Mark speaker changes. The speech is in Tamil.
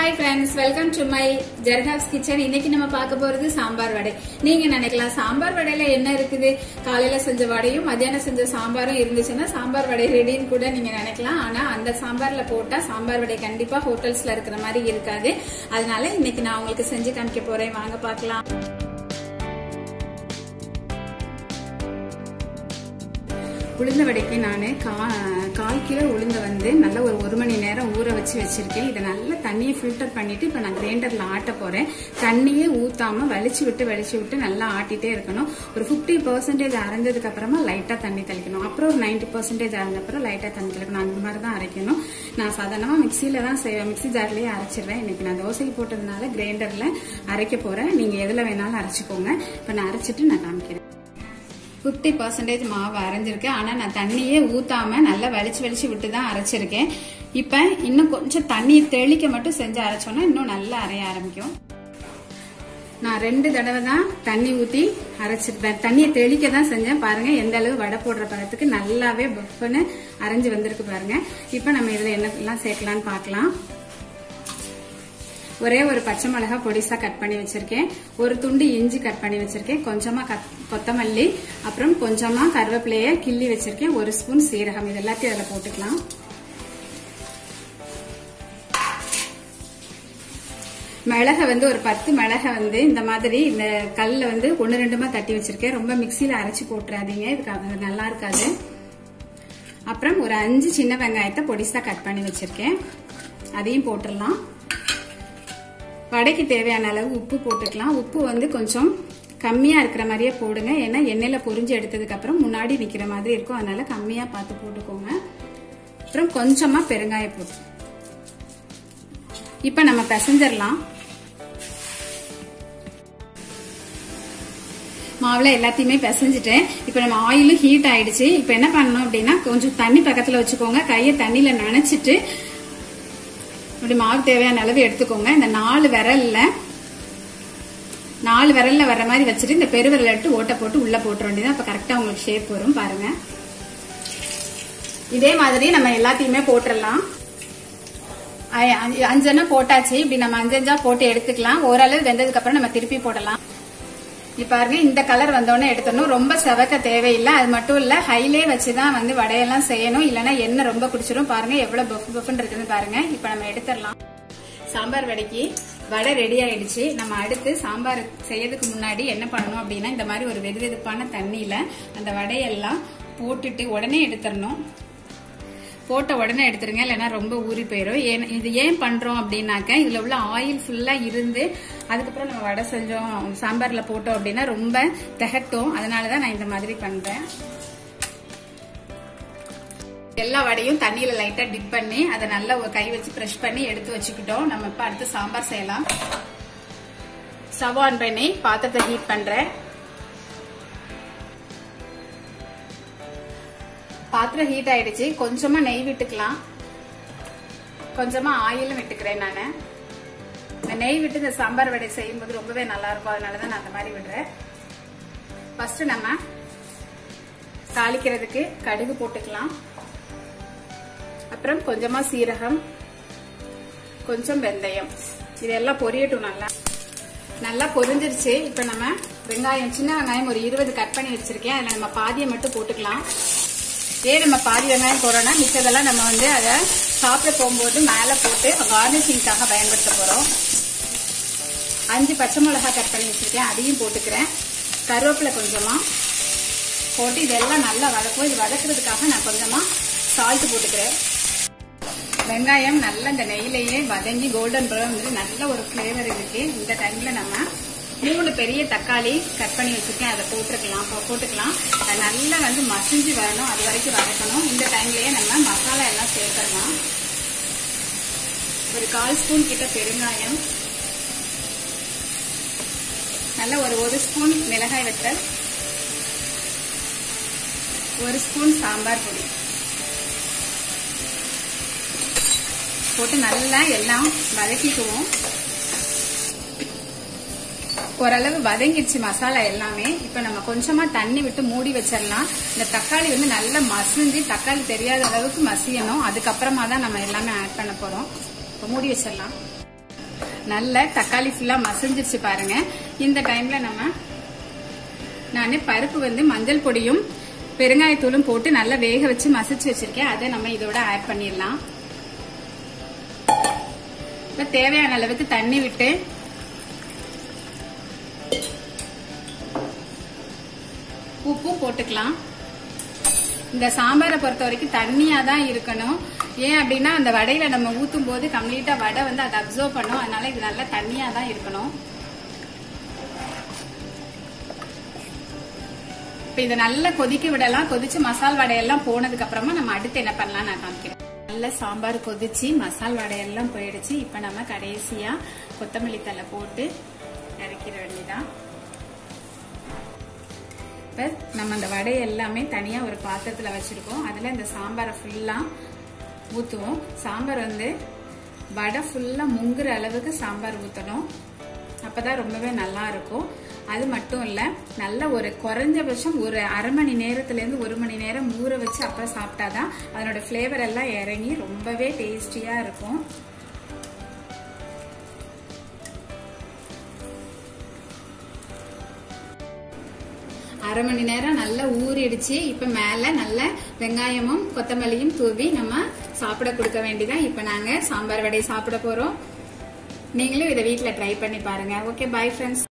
Speaker 1: hi friends welcome to my ஜெர்ஹாப்ஸ் கிச்சன் இன்னைக்கு நம்ம பார்க்க போறது சாம்பார் வடை நீங்க நினைக்கலாம் சாம்பார் வடையில என்ன இருக்குது காலையில செஞ்ச வடையும் மத்தியானம் செஞ்ச சாம்பாரும் இருந்துச்சுன்னா சாம்பார் வடை ரெடின்னு கூட நீங்க நினைக்கலாம் ஆனா அந்த சாம்பார்ல போட்டா சாம்பார் வடை கண்டிப்பா ஹோட்டல்ஸ்ல இருக்கிற மாதிரி இருக்காது அதனால இன்னைக்கு நான் உங்களுக்கு செஞ்சு காமிக்க போறேன் வாங்க பார்க்கலாம் உளுந்த வடைக்கு நான் கா கால் கிலோ உளுந்த வந்து நல்லா ஒரு ஒரு மணி நேரம் ஊற வச்சு வச்சிருக்கேன் இதை நல்லா தண்ணியை ஃபில்டர் பண்ணிட்டு இப்போ நான் கிரைண்டர்ல ஆட்ட போறேன் தண்ணியே ஊத்தாம வலிச்சு விட்டு வலிச்சு விட்டு நல்லா ஆட்டிட்டே இருக்கணும் ஒரு ஃபிஃப்டி பர்சன்டேஜ் அரைஞ்சதுக்கு அப்புறமா லைட்டா தண்ணி தெளிக்கணும் அப்புறம் ஒரு நைன்டி பர்சன்டேஜ் அரைஞ்ச அப்புறம் லைட்டா தண்ணி தெளிக்கணும் அந்த மாதிரி தான் அரைக்கணும் நான் சாதாரணமா மிக்சியில தான் செய்வேன் மிக்சி ஜார்லயே அரைச்சிருவேன் இன்னைக்கு நான் தோசைக்கு போட்டதுனால கிரைண்டர்ல அரைக்க போறேன் நீங்க எதுல வேணாலும் அரைச்சிக்கோங்க இப்போ நான் அரைச்சிட்டு நான் காமிக்கிறேன் ஃபிஃப்டி பர்சன்டேஜ் மாவு அரைஞ்சிருக்கேன் ஆனால் நான் தண்ணியே ஊத்தாம நல்லா வலிச்சு வலிச்சு விட்டு தான் அரைச்சிருக்கேன் இப்போ இன்னும் கொஞ்சம் தண்ணி தெளிக்க மட்டும் செஞ்சு அரைச்சோன்னா இன்னும் நல்லா அரைய ஆரம்பிக்கும் நான் ரெண்டு தடவை தான் தண்ணி ஊற்றி அரைச்சிருப்பேன் தண்ணியை தெளிக்க தான் செஞ்சேன் பாருங்க எந்த அளவு வடை போடுற பதத்துக்கு நல்லாவே பஃப்னு அரைஞ்சு வந்திருக்கு பாருங்க இப்போ நம்ம இதில் என்னெல்லாம் சேர்க்கலான்னு பார்க்கலாம் ஒரே ஒரு பச்சை மிளகா பொடிசா கட் பண்ணி வச்சிருக்கேன் ஒரு துண்டு இஞ்சி கட் பண்ணி வச்சிருக்கேன் கொஞ்சமா கொத்தமல்லி அப்புறம் கொஞ்சமா கருவேப்பிலைய கிள்ளி வச்சிருக்கேன் ஒரு ஸ்பூன் சீரகம் இது எல்லாத்தையும் அதில் போட்டுக்கலாம் மிளகை வந்து ஒரு பத்து மிளகை வந்து இந்த மாதிரி இந்த கல்ல வந்து ஒன்னு ரெண்டுமா தட்டி வச்சிருக்கேன் ரொம்ப மிக்சியில அரைச்சு போட்டுறாதீங்க இதுக்கு நல்லா இருக்காது அப்புறம் ஒரு அஞ்சு சின்ன வெங்காயத்தை பொடிசா கட் பண்ணி வச்சிருக்கேன் அதையும் போட்டுடலாம் வடைக்கு தேவையான அளவு உப்பு போட்டுக்கலாம் உப்பு வந்து கொஞ்சம் கம்மியா இருக்கிற மாதிரியே போடுங்க ஏன்னா எண்ணெயில பொரிஞ்சு எடுத்ததுக்கு அப்புறம் முன்னாடி நிக்கிற மாதிரி இருக்கும் அதனால கம்மியா பார்த்து போட்டுக்கோங்க அப்புறம் கொஞ்சமா பெருங்காய போட்டு இப்ப நம்ம பிசைஞ்சிடலாம் மாவுல எல்லாத்தையுமே பிசைஞ்சிட்டேன் இப்ப நம்ம ஆயிலும் ஹீட் ஆயிடுச்சு இப்ப என்ன பண்ணணும் அப்படின்னா கொஞ்சம் தண்ணி பக்கத்துல வச்சுக்கோங்க கையை தண்ணியில நனைச்சிட்டு இப்படி மாவு தேவையான அளவு எடுத்துக்கோங்க இந்த நாலு விரல்ல நாலு விரல்ல வர்ற மாதிரி வச்சுட்டு இந்த பெருவிரல் எடுத்து ஓட்டை போட்டு உள்ள போட்டுற வேண்டியது அப்ப கரெக்டா உங்களுக்கு ஷேப் வரும் பாருங்க இதே மாதிரி நம்ம எல்லாத்தையுமே போட்டுடலாம் அஞ்செண்ணா போட்டாச்சு இப்படி நம்ம அஞ்சஞ்சா போட்டு எடுத்துக்கலாம் ஓரளவு வெந்ததுக்கு அப்புறம் நம்ம திருப்பி போடலாம் இப்ப பாருங்க இந்த கலர் வந்தோடனே எடுத்துடணும் ரொம்ப செவக்க தேவையில்லை அது மட்டும் இல்ல ஹைலே வச்சுதான் வந்து வடையெல்லாம் செய்யணும் இல்லைன்னா எண்ணெய் ரொம்ப குடிச்சிடும் பாருங்க எவ்வளவு பஃப் பஃப்னு இருக்குன்னு பாருங்க இப்ப நம்ம எடுத்துடலாம் சாம்பார் வடைக்கு வடை ரெடி ஆயிடுச்சு நம்ம அடுத்து சாம்பார் செய்யறதுக்கு முன்னாடி என்ன பண்ணணும் அப்படின்னா இந்த மாதிரி ஒரு வெது வெதுப்பான தண்ணியில அந்த வடையெல்லாம் போட்டுட்டு உடனே எடுத்துடணும் போட்ட உடனே எடுத்துருங்க இல்லைன்னா ரொம்ப ஊறி போயிடும் இது ஏன் பண்றோம் அப்படின்னாக்க இதுல உள்ள ஆயில் ஃபுல்லா இருந்து அதுக்கப்புறம் நம்ம வடை செஞ்சோம் சாம்பார்ல போட்டோம் அப்படின்னா ரொம்ப திகட்டும் அதனாலதான் நான் இந்த மாதிரி பண்றேன் எல்லா வடையும் தண்ணியில லைட்டா டிப் பண்ணி அதை நல்லா கை வச்சு ப்ரெஷ் பண்ணி எடுத்து வச்சுக்கிட்டோம் நம்ம இப்ப அடுத்து சாம்பார் செய்யலாம் ஸ்டவ் ஆன் பண்ணி பாத்திரத்தை ஹீட் பண்றேன் பாத்திரம் ஹீட் ஆயிடுச்சு கொஞ்சமா நெய் விட்டுக்கலாம் கொஞ்சமா ஆயிலும் விட்டுக்கிறேன் நான் இந்த நெய் விட்டு இந்த சாம்பார் வடை செய்யும்போது ரொம்பவே நல்லா இருக்கும் அதனாலதான் நான் அந்த மாதிரி விடுறேன் ஃபர்ஸ்ட் நம்ம தாளிக்கிறதுக்கு கடுகு போட்டுக்கலாம் அப்புறம் கொஞ்சமா சீரகம் கொஞ்சம் வெந்தயம் இதெல்லாம் பொரியட்டும் நல்லா நல்லா பொரிஞ்சிருச்சு இப்ப நம்ம வெங்காயம் சின்ன வெங்காயம் ஒரு இருபது கட் பண்ணி வச்சிருக்கேன் அதுல நம்ம பாதியை மட்டும் போட்டுக்கலாம் ஏன் நம்ம பாதி வெங்காயம் போறோம்னா மிச்சதெல்லாம் நம்ம வந்து அதை சாப்பிட போகும்போது மேலே போட்டு கார்னிஷிங்காக பயன்படுத்த போறோம் அஞ்சு பச்சை மிளகா கட் பண்ணி வச்சிருக்கேன் அதையும் போட்டுக்கிறேன் கருவேப்பிலை கொஞ்சமா போட்டு இதெல்லாம் நல்லா வதக்கும் இது வதக்குறதுக்காக நான் கொஞ்சமா சால்ட் போட்டுக்கிறேன் வெங்காயம் நல்லா இந்த நெய்யிலேயே வதங்கி கோல்டன் ப்ரௌன் வந்து நல்ல ஒரு ஃபிளேவர் இருக்கு இந்த டைம்ல நம்ம மூணு பெரிய தக்காளி கட் பண்ணி வச்சிருக்கேன் அதை போட்டுக்கலாம் போட்டுக்கலாம் அது நல்லா வந்து மசிஞ்சு வரணும் அது வரைக்கும் வதக்கணும் இந்த டைம்லயே நம்ம மசாலா எல்லாம் சேர்த்துடலாம் ஒரு கால் ஸ்பூன் கிட்ட பெருங்காயம் நல்ல ஒரு ஒரு ஸ்பூன் மிளகாய் வத்தல் ஒரு ஸ்பூன் சாம்பார் பொடி போட்டு நல்லா எல்லாம் வதக்கிக்குவோம் ஓரளவு வதங்கிடுச்சு மசாலா எல்லாமே இப்ப நம்ம கொஞ்சமா தண்ணி விட்டு மூடி வச்சிடலாம் இந்த தக்காளி வந்து நல்லா மசிஞ்சு தக்காளி தெரியாத அளவுக்கு மசியணும் அதுக்கப்புறமா தான் நம்ம எல்லாமே ஆட் பண்ண போறோம் இப்ப மூடி வச்சிடலாம் நல்ல தக்காளி ஃபுல்லா மசிஞ்சிருச்சு பாருங்க இந்த டைம்ல நம்ம நான் பருப்பு வந்து மஞ்சள் பொடியும் பெருங்காயத்தூளும் போட்டு நல்லா வேக வச்சு மசிச்சு வச்சிருக்கேன் அதை நம்ம இதோட ஆட் பண்ணிடலாம் இப்ப தேவையான அளவுக்கு தண்ணி விட்டு உப்பும் போட்டுக்கலாம் இந்த சாம்பாரை பொறுத்த வரைக்கும் தண்ணியா தான் இருக்கணும் ஏன் அப்படின்னா அந்த வடையில நம்ம ஊத்தும் போது கம்ப்ளீட்டா வடை வந்து அதை அப்சர்வ் பண்ணும் அதனால இது நல்லா தண்ணியா தான் இருக்கணும் இப்ப இதை நல்லா கொதிக்க விடலாம் கொதிச்சு மசால் வடையெல்லாம் போனதுக்கு அப்புறமா நம்ம அடுத்து என்ன பண்ணலாம் நான் காமிக்கிறேன் நல்ல சாம்பார் கொதிச்சு மசால் வடையெல்லாம் போயிடுச்சு இப்ப நம்ம கடைசியா கொத்தமல்லி தலை போட்டு இறக்கிற வேண்டியதான் இப்ப நம்ம அந்த வடை எல்லாமே தனியா ஒரு பாத்திரத்துல வச்சிருக்கோம் அதுல இந்த சாம்பாரை ஃபுல்லா ஊத்துவோம் சாம்பார் வந்து வடை ஃபுல்லா முங்குற அளவுக்கு சாம்பார் ஊத்தணும் அப்பதான் ரொம்பவே நல்லா இருக்கும் அது மட்டும் இல்ல நல்ல ஒரு குறைஞ்சபட்சம் ஒரு அரை மணி நேரத்துல இருந்து ஒரு மணி நேரம் ஊற வச்சு அப்புறம் சாப்பிட்டாதான் அதனோட ஃபிளேவர் எல்லாம் இறங்கி ரொம்பவே டேஸ்டியா இருக்கும் அரை மணி நேரம் நல்லா ஊறிடுச்சு இப்ப மேல நல்ல வெங்காயமும் கொத்தமல்லியும் தூவி நம்ம சாப்பிட கொடுக்க வேண்டியதான் இப்ப நாங்க சாம்பார் வடை சாப்பிட போறோம் நீங்களும் இதை வீட்ல ட்ரை பண்ணி பாருங்க ஓகே பை ஃப்ரெண்ட்ஸ்